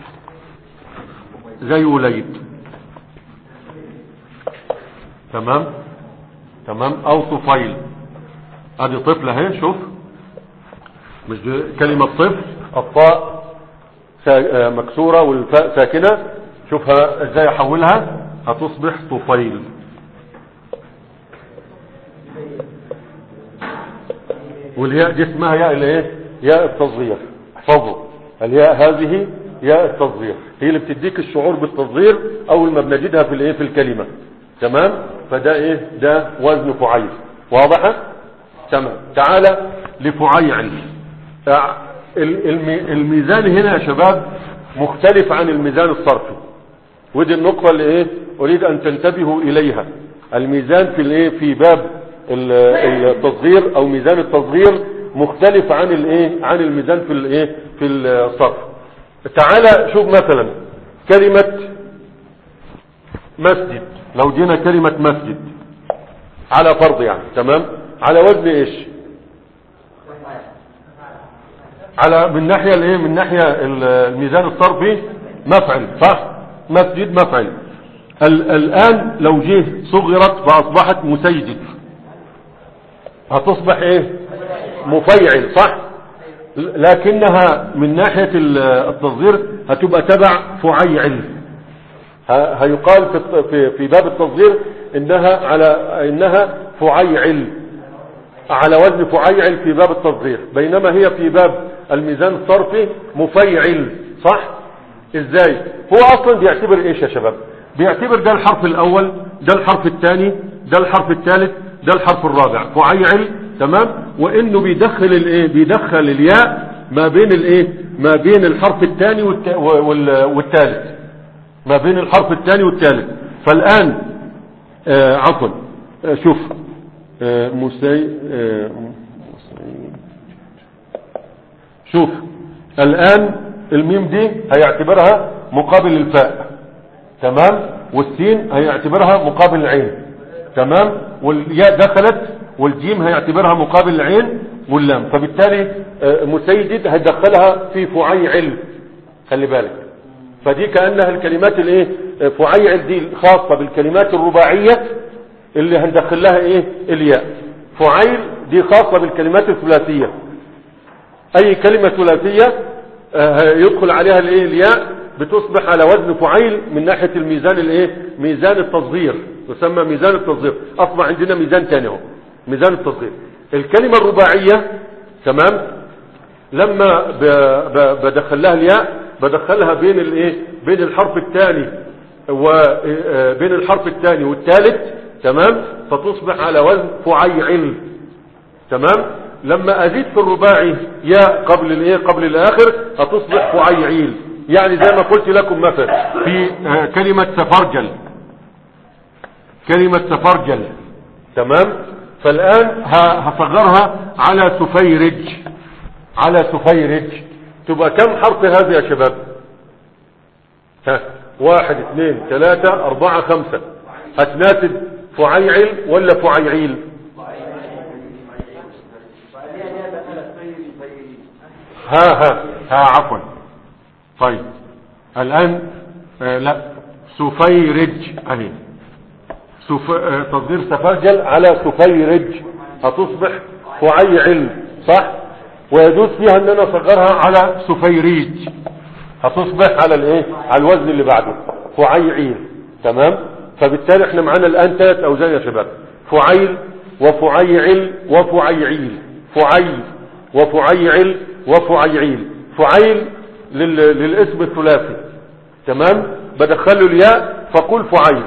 زي وليد تمام تمام او طفيل ادي طفل اهي شوف مش دي كلمة طفل الطاء سا- آه، مكسورة والفاء ساكنة شوفها ازاي احولها هتصبح طفيل والياء دي اسمها ياء الايه ياء التصغير احفظوا الياء هذه ياء التصغير هي اللي بتديك الشعور بالتصغير اول ما بنجدها في الايه في الكلمه تمام فده ايه ده وزن فعيل واضحه تمام تعالى لفعيعل آه، ال- الم- الميزان هنا يا شباب مختلف عن الميزان الصرفي ودي النقطة اللي ايه اريد ان تنتبهوا اليها الميزان في الايه في باب ال- التصغير او ميزان التصغير مختلف عن الايه عن الميزان في الايه في الصرف تعالى شوف مثلا كلمة مسجد لو جينا كلمة مسجد على فرض يعني تمام على وزن ايش على من ناحية الايه من ناحية ال- الميزان الصرفي مفعل صح مسجد مفعل ال- الان لو جه صغرت فاصبحت مسيجد هتصبح ايه مفيعل صح ل- لكنها من ناحية ال- التصغير هتبقى تبع فعيعل ه- هيقال في الت- في في باب التصغير انها على انها فعيعل على وزن فعيعل في باب التصغير بينما هي في باب الميزان الصرفي مفيعل صح ازاي هو اصلا بيعتبر ايش يا شباب بيعتبر ده الحرف الاول ده الحرف الثاني ده الحرف الثالث ده الحرف الرابع فعيعل تمام وانه بيدخل الايه بيدخل الياء ما بين الايه ما بين الحرف الثاني والت- وال- والثالث ما بين الحرف الثاني والثالث فالآن آه عفوا آه شوف آه مسي آه مسي شوف الآن الميم دي هيعتبرها مقابل الفاء تمام والسين هيعتبرها مقابل العين تمام والياء دخلت والجيم هيعتبرها مقابل العين واللام فبالتالي آه، مسيدد هيدخلها في فعيعل خلي بالك فدي كأنها الكلمات الايه آه، فعيعل دي خاصة بالكلمات الرباعية اللي هندخل لها ايه الياء فعيل دي خاصة بالكلمات الثلاثية اي كلمة ثلاثية آه، يدخل عليها الايه الياء بتصبح على وزن فعيل من ناحية الميزان الايه ميزان التصغير يسمى ميزان التصغير اصبح عندنا ميزان تاني اهو ميزان التصغير الكلمة الرباعية تمام لما ب- ب- بدخل لها الياء بدخلها بين الايه بين الحرف الثاني وبين الحرف الثاني والثالث تمام فتصبح على وزن فعيعل تمام لما ازيد في الرباعي ياء قبل الايه قبل الاخر هتصبح فعيعيل يعني زي ما قلت لكم مثلا في آه، كلمة سفرجل كلمة سفرجل تمام فالآن ه- هصغرها على سفيرج على سفيرج تبقى كم حرف هذه يا شباب ها واحد اثنين ثلاثة اربعة خمسة هتناسب فعيعل ولا فعيعيل ها ها ها عفوا طيب الان آه لا سفيرج اهي سف... آه تصغير سفرجل على سفيرج هتصبح فعيعل صح ويجوز فيها ان انا اصغرها على سفيريج هتصبح على الايه على الوزن اللي بعده فعيعيل تمام فبالتالي احنا معانا الان ثلاث اوزان يا شباب فعيل وفعيعل وفعيعيل فعيل وفعيعل وفعيعيل فعيل لل... للاسم الثلاثي تمام بدخله الياء فقول فعيل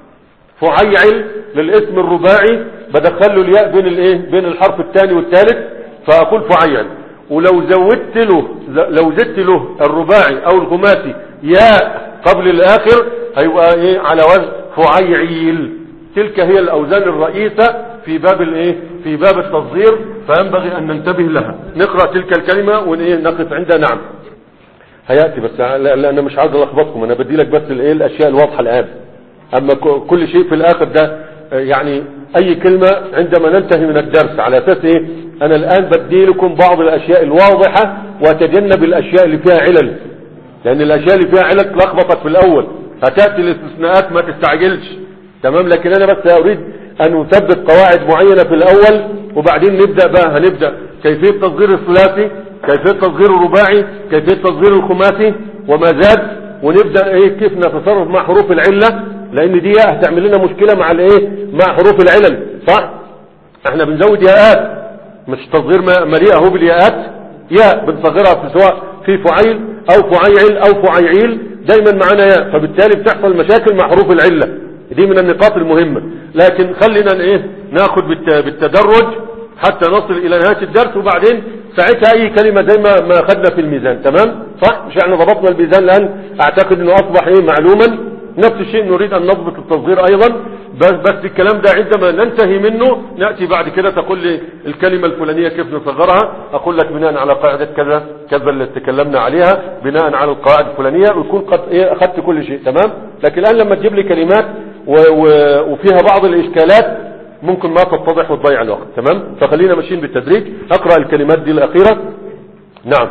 فعيعل للاسم الرباعي بدخله الياء بين الايه بين الحرف الثاني والثالث فاقول فعيعل ولو زودت له لو زدت له الرباعي او الخماسي ياء قبل الاخر هيبقى ايه على وزن فعيعيل تلك هي الاوزان الرئيسة في باب الايه في باب التصغير فينبغي ان ننتبه لها نقرأ تلك الكلمة ونقف نقف عندها نعم هياتي بس لا لا انا مش عايز الخبطكم انا بدي لك بس الايه الاشياء الواضحه الان اما ك- كل شيء في الاخر ده آه، يعني اي كلمه عندما ننتهي من الدرس على اساس ايه انا الان بدي لكم بعض الاشياء الواضحه واتجنب الاشياء اللي فيها علل لان الاشياء اللي فيها علل تلخبطك في الاول هتاتي الاستثناءات ما تستعجلش تمام لكن انا بس اريد ان نثبت قواعد معينه في الاول وبعدين نبدا بقى هنبدا كيفيه تصغير الثلاثي كيفيه تصغير الرباعي كيفيه تصغير الخماسي وما زاد ونبدا ايه كيف نتصرف مع حروف العله لان دي هتعمل لنا مشكله مع الايه مع حروف العلل صح احنا بنزود ياءات مش تصغير م- مليء اهو بالياءات ياء بنصغرها في سواء في فعيل او فعيعل او فعيعيل دايما معانا ياء فبالتالي بتحصل مشاكل مع حروف العله دي من النقاط المهمه لكن خلينا ايه ناخد بالت- بالتدرج حتى نصل الى نهايه الدرس وبعدين ساعتها اي كلمه زي ما ما اخذنا في الميزان تمام صح مش احنا ضبطنا الميزان الان اعتقد انه اصبح ايه معلوما نفس الشيء نريد ان نضبط التصغير ايضا بس بس الكلام ده عندما ننتهي منه ناتي بعد كده تقول لي الكلمه الفلانيه كيف نصغرها اقول لك بناء على قاعده كذا كذا اللي تكلمنا عليها بناء على القواعد الفلانيه ويكون قد ايه اخذت كل شيء تمام لكن الان لما تجيب لي كلمات و و وفيها بعض الاشكالات ممكن ما تتضح وتضيع الوقت تمام فخلينا ماشيين بالتدريج اقرا الكلمات دي الاخيره نعم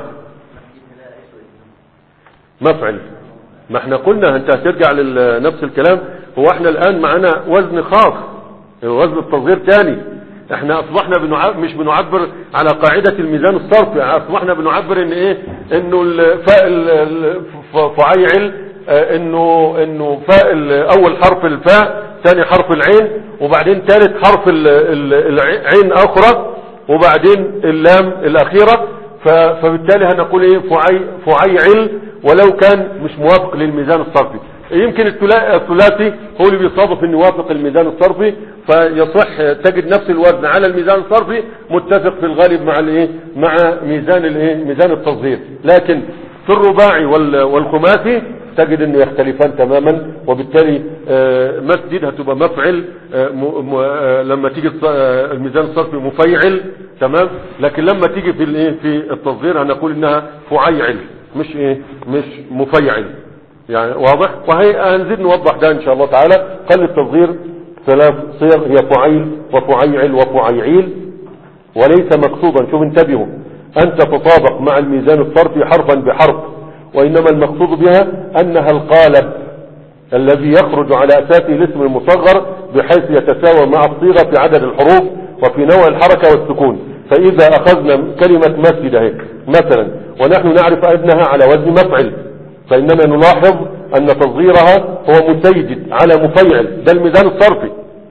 مفعل ما احنا قلنا انت هترجع لنفس الكلام هو احنا الان معانا وزن خاص وزن التصغير تاني احنا اصبحنا بنعب مش بنعبر على قاعدة الميزان الصرفي اصبحنا بنعبر ان ايه انه الفاء ال- ال- ف- فعيعل اه، انه انه فاء ال- اول حرف الفاء ثاني حرف العين وبعدين ثالث حرف ال- ال- العين اخرى وبعدين اللام الاخيرة ف- فبالتالي هنقول ايه فعي فعيعل ولو كان مش موافق للميزان الصرفي يمكن الثلا- الثلاثي هو اللي بيصادف انه يوافق الميزان الصرفي فيصح تجد نفس الوزن على الميزان الصرفي متفق في الغالب مع الايه مع ميزان الايه ميزان التصغير لكن في الرباعي وال- والخماسي تجد انه يختلفان تماما وبالتالي آه، مسجد هتبقى مفعل آه، م- م- آه، لما تيجي الص- آه، الميزان الصرفي مفيعل تمام لكن لما تيجي في الايه في التصغير هنقول انها فعيعل مش ايه مش مفيعل يعني واضح وهي هنزيد نوضح ده ان شاء الله تعالى قال التصغير ثلاث صيغ هي فعيل وفعيعل وفعيعيل وليس مقصودا شوف انتبهوا أن تتطابق مع الميزان الصرفي حرفا بحرف وإنما المقصود بها أنها القالب الذي يخرج على أساسه الاسم المصغر بحيث يتساوى مع الصيغة في عدد الحروف وفي نوع الحركة والسكون فإذا أخذنا كلمة مسجد هيك مثلا ونحن نعرف أنها على وزن مفعل فإننا نلاحظ أن تصغيرها هو مسيجد على مفيعل ده الميزان الصرفي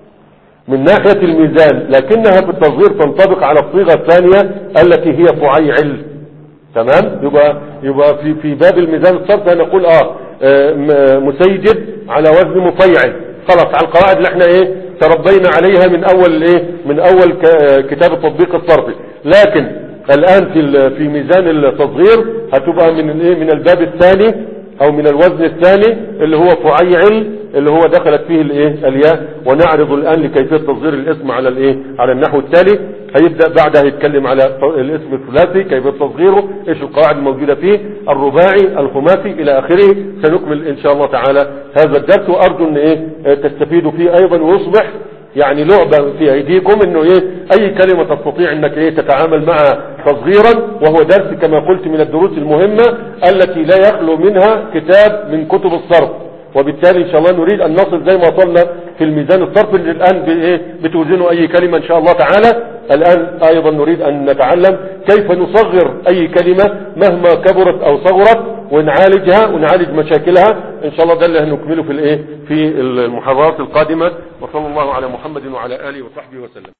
من ناحية الميزان لكنها في التصغير تنطبق على الصيغة الثانية التي هي فعيعل تمام يبقى يبقى في في باب الميزان الصرفي نقول اه آه، م- مسيجد على وزن مفيعل خلاص على القواعد اللي احنا ايه تربينا عليها من اول ايه من اول ك- آه، كتاب التطبيق الصرفي لكن الان في ال- في ميزان التصغير هتبقى من الايه من الباب الثاني او من الوزن الثاني اللي هو فعيعل اللي هو دخلت فيه الايه الياء ونعرض الان لكيفيه تصغير الاسم على الايه على النحو التالي هيبدا بعدها يتكلم على الاسم الثلاثي كيفيه تصغيره ايش القواعد الموجوده فيه الرباعي الخماسي الى اخره سنكمل ان شاء الله تعالى هذا الدرس وارجو ان ايه تستفيدوا فيه ايضا ويصبح يعني لعبة في ايديكم انه ايه اي كلمة تستطيع انك ايه تتعامل معها تصغيرا وهو درس كما قلت من الدروس المهمة التي لا يخلو منها كتاب من كتب الصرف وبالتالي ان شاء الله نريد ان نصل زي ما وصلنا في الميزان الصرف اللي الان بايه بتوزنوا اي كلمة ان شاء الله تعالى الان ايضا نريد ان نتعلم كيف نصغر اي كلمة مهما كبرت او صغرت ونعالجها ونعالج مشاكلها ان شاء الله ده اللي هنكمله في الايه في المحاضرات القادمة وصلى الله على محمد وعلى اله وصحبه وسلم